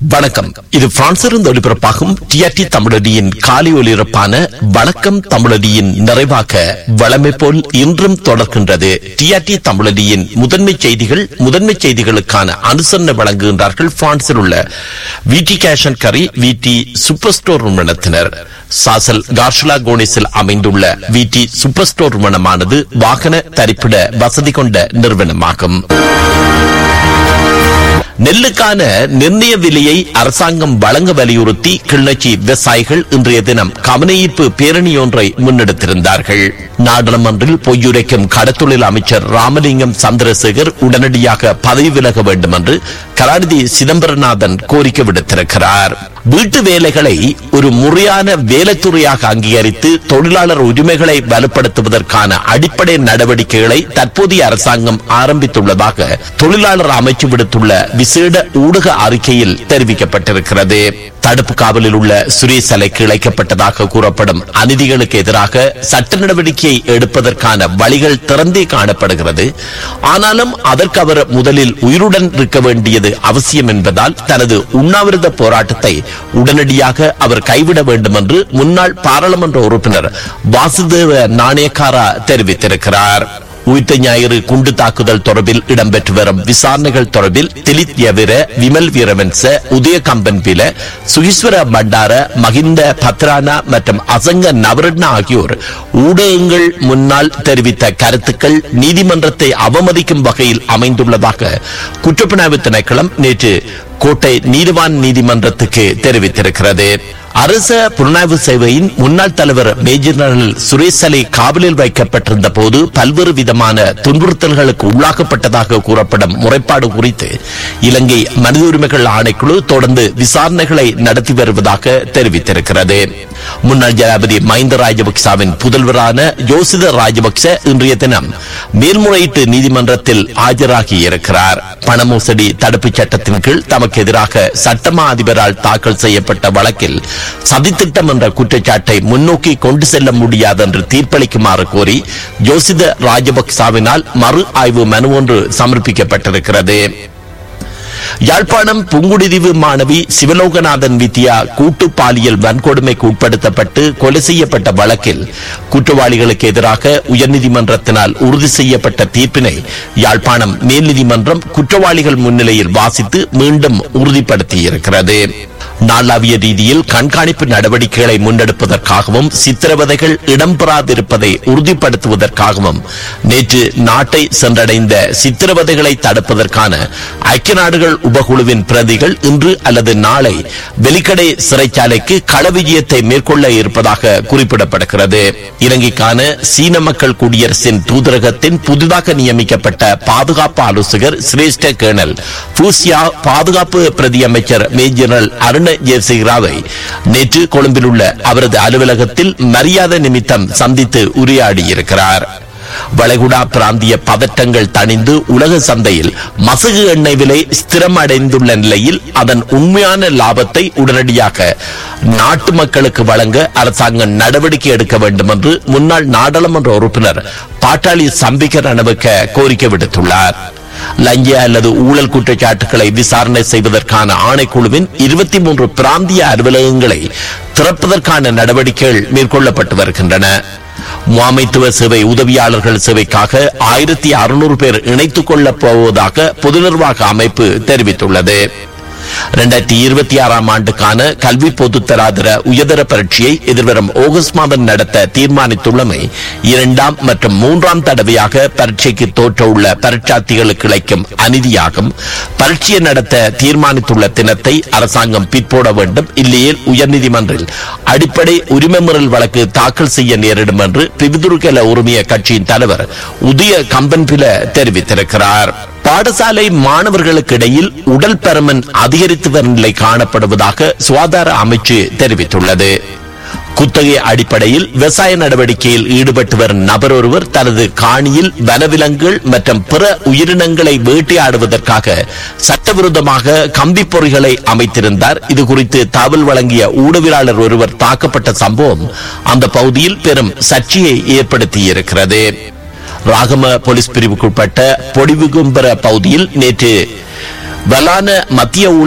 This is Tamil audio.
வணக்கம் இது பிரான்சிலிருந்து ஒலிபரப்பாகும் டிஆர்டி தமிழடியின் காலை ஒலிபரப்பான வணக்கம் தமிழடியின் நிறைவாக வளமை போல் இன்றும் தொடர்கின்றது டிஆர்டி தமிழடியின் முதன்மை செய்திகள் முதன்மை செய்திகளுக்கான அனுசரணை வழங்குகின்றார்கள் பிரான்சில் உள்ள விடி கேஷன் கரி விடி சூப்பர் ஸ்டோர் நிறுவனத்தினர் சாசல் கார்ஷுலா கோனிஸில் அமைந்துள்ள விடி சூப்பர் ஸ்டோர் நிறுவனமானது வாகன தரிப்பிட வசதி கொண்ட நிறுவனமாகும் நெல்லுக்கான நிர்ணய விலையை அரசாங்கம் வழங்க வலியுறுத்தி கிளிநொச்சி விவசாயிகள் இன்றைய தினம் கவனஈர்ப்பு பேரணி ஒன்றை முன்னெடுத்திருந்தார்கள் நாடாளுமன்றில் பொய்யுரைக்கும் கடத்தொழில் அமைச்சர் ராமலிங்கம் சந்திரசேகர் உடனடியாக பதவி விலக வேண்டும் என்று கலாநிதி சிதம்பரநாதன் கோரிக்கை விடுத்திருக்கிறார் வீட்டு வேலைகளை ஒரு முறையான வேலைத்துறையாக அங்கீகரித்து தொழிலாளர் உரிமைகளை வலுப்படுத்துவதற்கான அடிப்படை நடவடிக்கைகளை தற்போதைய அரசாங்கம் ஆரம்பித்துள்ளதாக தொழிலாளர் அமைச்சு விடுத்துள்ள விசேட ஊடக அறிக்கையில் தெரிவிக்கப்பட்டிருக்கிறது தடுப்பு காவலில் உள்ள சுரேஷ் அலைக்கு இழைக்கப்பட்டதாக கூறப்படும் அநீதிகளுக்கு எதிராக சட்ட நடவடிக்கையை எடுப்பதற்கான வழிகள் திறந்தே காணப்படுகிறது ஆனாலும் அதற்கு அவர் முதலில் உயிருடன் இருக்க வேண்டியது அவசியம் என்பதால் தனது உண்ணாவிரத போராட்டத்தை உடனடியாக அவர் கைவிட வேண்டும் என்று முன்னாள் பாராளுமன்ற உறுப்பினர் வாசுதேவ நாணயக்காரா தெரிவித்திருக்கிறார் உயிர்த்த ஞாயிறு குண்டு தாக்குதல் தொடர்பில் இடம்பெற்று வரும் விசாரணைகள் தொடர்பில் திலித் யவிர விமல் வீரவன்ச உதய கம்பன்பில சுகீஸ்வர பண்டார மகிந்த பத்ரானா மற்றும் அசங்க நவரட்னா ஆகியோர் ஊடகங்கள் முன்னால் தெரிவித்த கருத்துக்கள் நீதிமன்றத்தை அவமதிக்கும் வகையில் அமைந்துள்ளதாக குற்றப்புலனாய்வு திணைக்களம் நேற்று கோட்டை நீதிவான் நீதிமன்றத்துக்கு தெரிவித்திருக்கிறது அரச புலனாய்வு சேவையின் முன்னாள் தலைவர் மேஜர் ஜெனரல் சுரேஷ் அலி காவலில் வைக்கப்பட்டிருந்த போது பல்வேறு விதமான துன்புறுத்தல்களுக்கு உள்ளாக்கப்பட்டதாக கூறப்படும் முறைப்பாடு குறித்து இலங்கை மனித உரிமைகள் ஆணைக்குழு தொடர்ந்து விசாரணைகளை நடத்தி வருவதாக தெரிவித்திருக்கிறது முன்னாள் ஜனாதிபதி மஹிந்த ராஜபக்சாவின் புதல்வரான யோசித ராஜபக்ச இன்றைய தினம் மேல்முறையீட்டு நீதிமன்றத்தில் ஆஜராகி இருக்கிறார் பண மோசடி தடுப்புச் சட்டத்தின் கீழ் தமக்கு எதிராக சட்டமா அதிபரால் தாக்கல் செய்யப்பட்ட வழக்கில் சதித்திட்டம் என்ற குற்றச்சாட்டை முன்னோக்கி கொண்டு செல்ல முடியாது என்று தீர்ப்பளிக்குமாறு கோரி ஜோசித ராஜபக்சாவினால் மறு ஆய்வு மனு ஒன்று சமர்ப்பிக்கப்பட்டிருக்கிறது யாழ்ப்பாணம் புங்குடுதீவு மாணவி சிவலோகநாதன் வித்யா கூட்டு பாலியல் வன்கொடுமைக்கு உட்படுத்தப்பட்டு கொலை செய்யப்பட்ட வழக்கில் குற்றவாளிகளுக்கு எதிராக உயர்நீதிமன்றத்தினால் உறுதி செய்யப்பட்ட தீர்ப்பினை யாழ்ப்பாணம் மேல் நீதிமன்றம் குற்றவாளிகள் முன்னிலையில் வாசித்து மீண்டும் உறுதிப்படுத்தியிருக்கிறது நாளாவிய ரீதியில் கண்காணிப்பு நடவடிக்கைகளை முன்னெடுப்பதற்காகவும் சித்திரவதைகள் இடம்பெறாதிருப்பதை உறுதிப்படுத்துவதற்காகவும் நேற்று நாட்டை சென்றடைந்த சித்திரவதைகளை தடுப்பதற்கான ஐக்கிய நாடுகள் உபகுழுவின் பிரதிகள் இன்று அல்லது நாளை வெலிக்கடை சிறைச்சாலைக்கு களவிஜயத்தை மேற்கொள்ள இருப்பதாக குறிப்பிடப்படுகிறது இலங்கைக்கான சீன மக்கள் குடியரசின் தூதரகத்தின் புதிதாக நியமிக்கப்பட்ட பாதுகாப்பு ஆலோசகர் சிரேஷ்ட கேர்னல் பூசியா பாதுகாப்பு பிரதி அமைச்சர் மேஜர் அருண் ஜெயசேகராவை நேற்று கொழும்பில் உள்ள அவரது அலுவலகத்தில் மரியாதை நிமித்தம் சந்தித்து உரையாடியிருக்கிறார் வளைகுடா பிராந்திய பதட்டங்கள் தணிந்து உலக சந்தையில் மசகு எண்ணெய் விலை ஸ்திரமடைந்துள்ள நிலையில் அதன் உண்மையான லாபத்தை உடனடியாக நாட்டு மக்களுக்கு வழங்க அரசாங்கம் நடவடிக்கை எடுக்க வேண்டும் என்று முன்னாள் நாடாளுமன்ற உறுப்பினர் பாட்டாளி சம்பிக்க ரணவுக்க கோரிக்கை விடுத்துள்ளார் லஞ்ச அல்லது ஊழல் குற்றச்சாட்டுகளை விசாரணை செய்வதற்கான ஆணைக்குழுவின் இருபத்தி மூன்று பிராந்திய அலுவலகங்களை திறப்பதற்கான நடவடிக்கைகள் மேற்கொள்ளப்பட்டு வருகின்றன முகாமைத்துவ சேவை உதவியாளர்கள் சேவைக்காக ஆயிரத்தி அறுநூறு பேர் இணைத்துக் கொள்ளப் போவதாக பொது நிர்வாக அமைப்பு தெரிவித்துள்ளது இரண்டாயிரத்தி இருபத்தி ஆறாம் ஆண்டுக்கான கல்வி பொதுத்தராதர உயர்தர பரீட்சையை எதிர்வரும் ஆகஸ்ட் மாதம் நடத்த தீர்மானித்துள்ளமை இரண்டாம் மற்றும் மூன்றாம் தடவையாக பரீட்சைக்கு தோற்ற உள்ள பரீட்சார்த்திகளுக்கு இழைக்கும் அநீதியாகும் பரீட்சையை நடத்த தீர்மானித்துள்ள தினத்தை அரசாங்கம் பிற்போட வேண்டும் இல்லையேல் உயர்நீதிமன்றில் அடிப்படை உரிமை மீறல் வழக்கு தாக்கல் செய்ய நேரிடும் என்று பிபிதுருகல உரிமைய கட்சியின் தலைவர் உதய கம்பன்பில தெரிவித்திருக்கிறார் பாடசாலை மாணவர்களுக்கு இடையில் உடல் பருமன் அதிகரித்து வரும் நிலை காணப்படுவதாக சுகாதார அமைச்சு தெரிவித்துள்ளது குத்தகை அடிப்படையில் விவசாய நடவடிக்கையில் ஈடுபட்டு வரும் நபர் ஒருவர் தனது காணியில் வனவிலங்குகள் மற்றும் பிற உயிரினங்களை வேட்டையாடுவதற்காக சட்டவிரோதமாக கம்பி பொறிகளை அமைத்திருந்தார் இது குறித்து தகவல் வழங்கிய ஊடகவியலாளர் ஒருவர் தாக்கப்பட்ட சம்பவம் அந்த பகுதியில் பெரும் சர்ச்சையை ஏற்படுத்தியிருக்கிறது ராகம போலீஸ் பிரிவுக்குட்பட்ட பொடிவுகும்பர பகுதியில் நேற்று வலான மத்திய ஊழல்